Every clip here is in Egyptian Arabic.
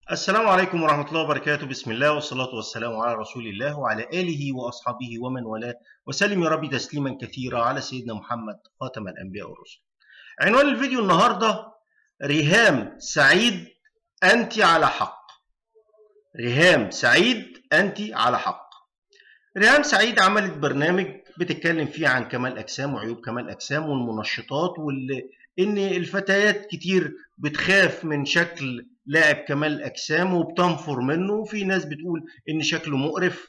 السلام عليكم ورحمة الله وبركاته بسم الله والصلاة والسلام على رسول الله وعلى آله وأصحابه ومن والاه وسلم يا رب تسليما كثيرا على سيدنا محمد خاتم الأنبياء والرسل عنوان الفيديو النهاردة ريهام سعيد أنت على حق ريهام سعيد أنت على حق ريهام سعيد عملت برنامج بتتكلم فيه عن كمال أجسام وعيوب كمال أجسام والمنشطات وال... إن الفتيات كتير بتخاف من شكل لاعب كمال اجسام وبتنفر منه وفي ناس بتقول ان شكله مقرف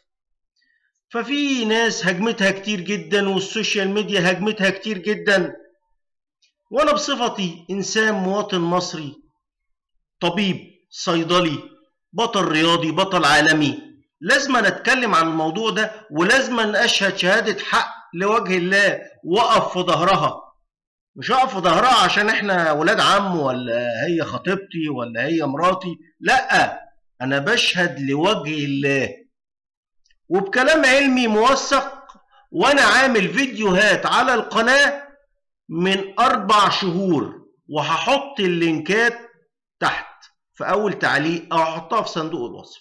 ففي ناس هجمتها كتير جدا والسوشيال ميديا هجمتها كتير جدا وانا بصفتي انسان مواطن مصري طبيب صيدلي بطل رياضي بطل عالمي لازم اتكلم عن الموضوع ده ولازم اشهد شهاده حق لوجه الله واقف في ظهرها مش هقف في ظهرها عشان احنا ولاد عم ولا هي خطيبتي ولا هي مراتي لا انا بشهد لوجه الله وبكلام علمي موثق وانا عامل فيديوهات على القناة من اربع شهور وهحط اللينكات تحت في اول تعليق او هحطها في صندوق الوصف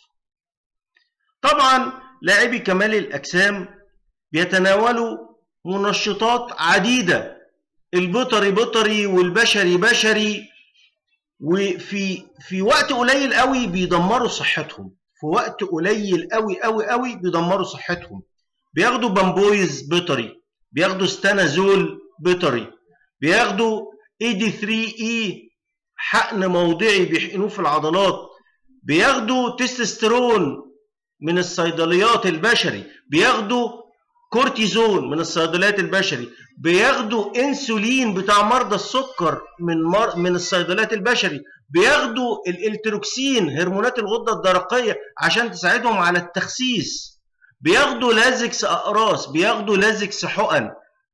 طبعا لاعبي كمال الاجسام بيتناولوا منشطات عديده البطري بطري والبشري بشري وفي في وقت قليل قوي بيدمروا صحتهم في وقت قليل قوي قوي قوي بيدمروا صحتهم بياخدوا بامبويز بطري بياخدوا ستانازول بطري بياخدوا اي دي 3 اي حقن موضعي بيحقنوه في العضلات بياخدوا تستوستيرون من الصيدليات البشري بياخدوا كورتيزون من الصيدليات البشري بياخدوا انسولين بتاع مرضى السكر من مر... من الصيدليات البشري بياخدوا الالتروكسين هرمونات الغده الدرقيه عشان تساعدهم على التخسيس بياخدوا لازكس اقراص بياخدوا لازكس حقن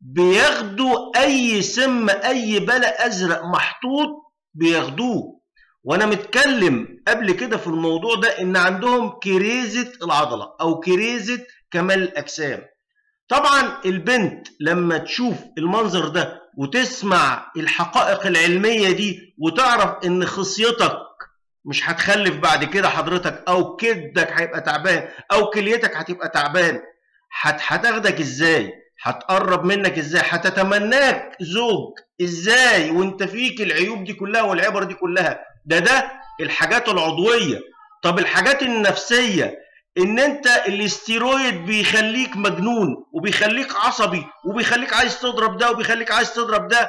بياخدوا اي سم اي بلا ازرق محطوط بياخدوه وانا متكلم قبل كده في الموضوع ده ان عندهم كريزه العضله او كريزه كمال الاجسام طبعا البنت لما تشوف المنظر ده وتسمع الحقائق العلمية دي وتعرف ان خصيتك مش هتخلف بعد كده حضرتك او كدك هيبقى تعبان او كليتك هتبقى تعبان هتاخدك ازاي هتقرب منك ازاي هتتمناك زوج ازاي وانت فيك العيوب دي كلها والعبر دي كلها ده ده الحاجات العضوية طب الحاجات النفسية ان انت الاستيرويد بيخليك مجنون وبيخليك عصبي وبيخليك عايز تضرب ده وبيخليك عايز تضرب ده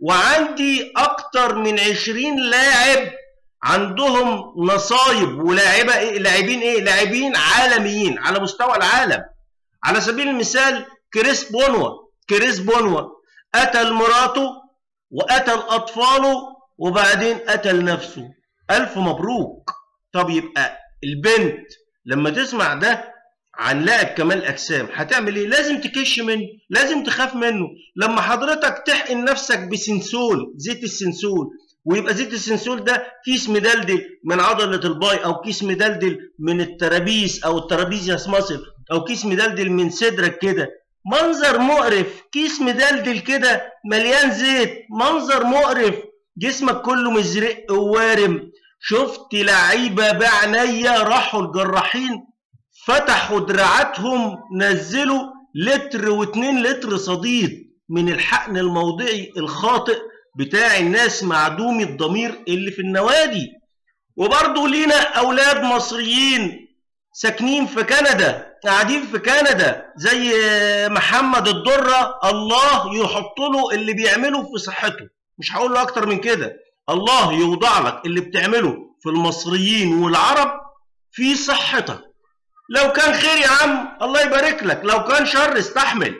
وعندي اكتر من 20 لاعب عندهم نصايب ولاعيبه ايه لاعبين ايه لاعبين عالميين على مستوى العالم على سبيل المثال كريس بونوا كريس بونوا قتل مراته وقتل اطفاله وبعدين قتل نفسه الف مبروك طب يبقى البنت لما تسمع ده عن لاعب كمال اجسام هتعمل ايه لازم تكش منه لازم تخاف منه لما حضرتك تحقن نفسك بسنسول زيت السنسول ويبقى زيت السنسول ده كيس مدلدل من عضله الباي او كيس مدلدل من الترابيس او الترابيزياس ماسل او كيس مدلدل من صدرك كده منظر مقرف كيس مدلدل كده مليان زيت منظر مقرف جسمك كله مزرق ووارم شفت لعيبة بعينيا راحوا الجراحين فتحوا دراعاتهم نزلوا لتر واتنين لتر صديد من الحقن الموضعي الخاطئ بتاع الناس معدومي الضمير اللي في النوادي وبرضه لينا أولاد مصريين ساكنين في كندا قاعدين في كندا زي محمد الدرة الله يحط له اللي بيعمله في صحته مش هقول له أكتر من كده الله يوضع لك اللي بتعمله في المصريين والعرب في صحتك لو كان خير يا عم الله يبارك لك لو كان شر استحمل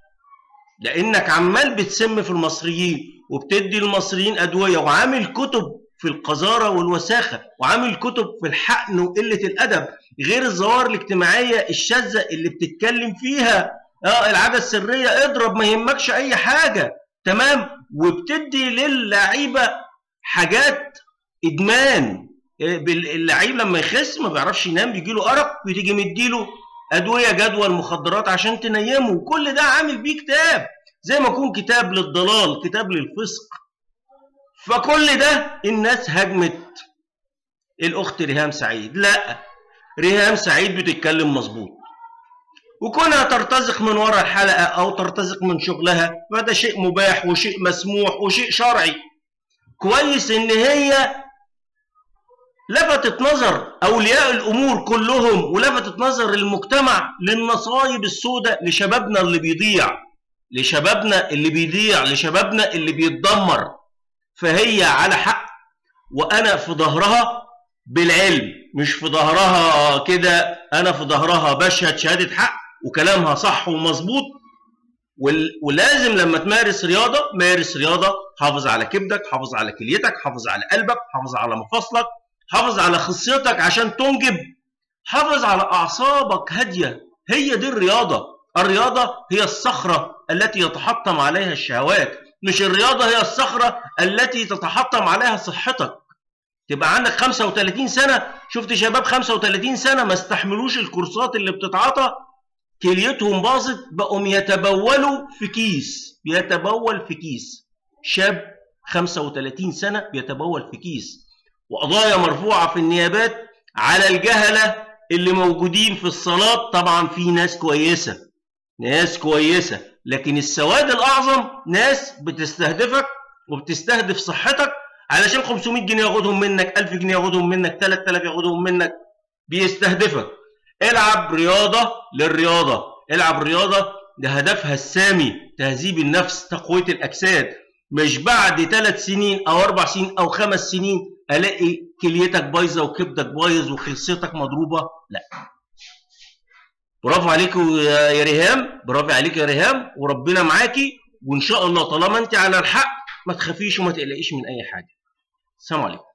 لانك عمال بتسم في المصريين وبتدي المصريين ادويه وعامل كتب في القذاره والوساخه وعامل كتب في الحقن وقله الادب غير الظواهر الاجتماعيه الشاذه اللي بتتكلم فيها اه العاده السريه اضرب ما يهمكش اي حاجه تمام وبتدي للعيبه حاجات ادمان اللعيب لما يخس ما بيعرفش ينام بيجي له ارق بتيجي مديله ادويه جدول مخدرات عشان تنيمه وكل ده عامل بيه كتاب زي ما يكون كتاب للضلال كتاب للفسق فكل ده الناس هجمت الاخت ريهام سعيد لا ريهام سعيد بتتكلم مظبوط وكونها ترتزق من وراء الحلقه او ترتزق من شغلها فده شيء مباح وشيء مسموح وشيء شرعي كويس ان هي لفتت نظر اولياء الامور كلهم ولفتت نظر المجتمع للنصايب السوداء لشبابنا اللي بيضيع لشبابنا اللي بيضيع لشبابنا اللي بيتدمر فهي على حق وانا في ظهرها بالعلم مش في ظهرها كده انا في ظهرها بشهد شهاده حق وكلامها صح ومظبوط ولازم لما تمارس رياضه مارس رياضه حافظ على كبدك حافظ على كليتك حافظ على قلبك حافظ على مفاصلك حافظ على خصيتك عشان تنجب حافظ على اعصابك هاديه هي دي الرياضه الرياضه هي الصخره التي يتحطم عليها الشهوات مش الرياضه هي الصخره التي تتحطم عليها صحتك تبقى عندك 35 سنه شفت شباب 35 سنه ما استحملوش الكورسات اللي بتتعاطى كليتهم باظت بقوا يتبولوا في كيس بيتبول في كيس شاب 35 سنه بيتبول في كيس وقضايا مرفوعه في النيابات على الجهله اللي موجودين في الصالات طبعا في ناس كويسه ناس كويسه لكن السواد الاعظم ناس بتستهدفك وبتستهدف صحتك علشان 500 جنيه ياخدهم منك 1000 جنيه ياخدهم منك 3000 ياخدهم منك بيستهدفك العب رياضه للرياضه العب رياضه ده هدفها السامي تهذيب النفس تقويه الاجساد مش بعد ثلاث سنين او اربع سنين او خمس سنين الاقي كليتك بايظه وكبدك بايظ وخلصتك مضروبه لا برافو عليك يا ريهام برافو عليك يا ريهام وربنا معاكي وان شاء الله طالما انت على الحق ما تخافيش وما تقلقيش من اي حاجه السلام عليكم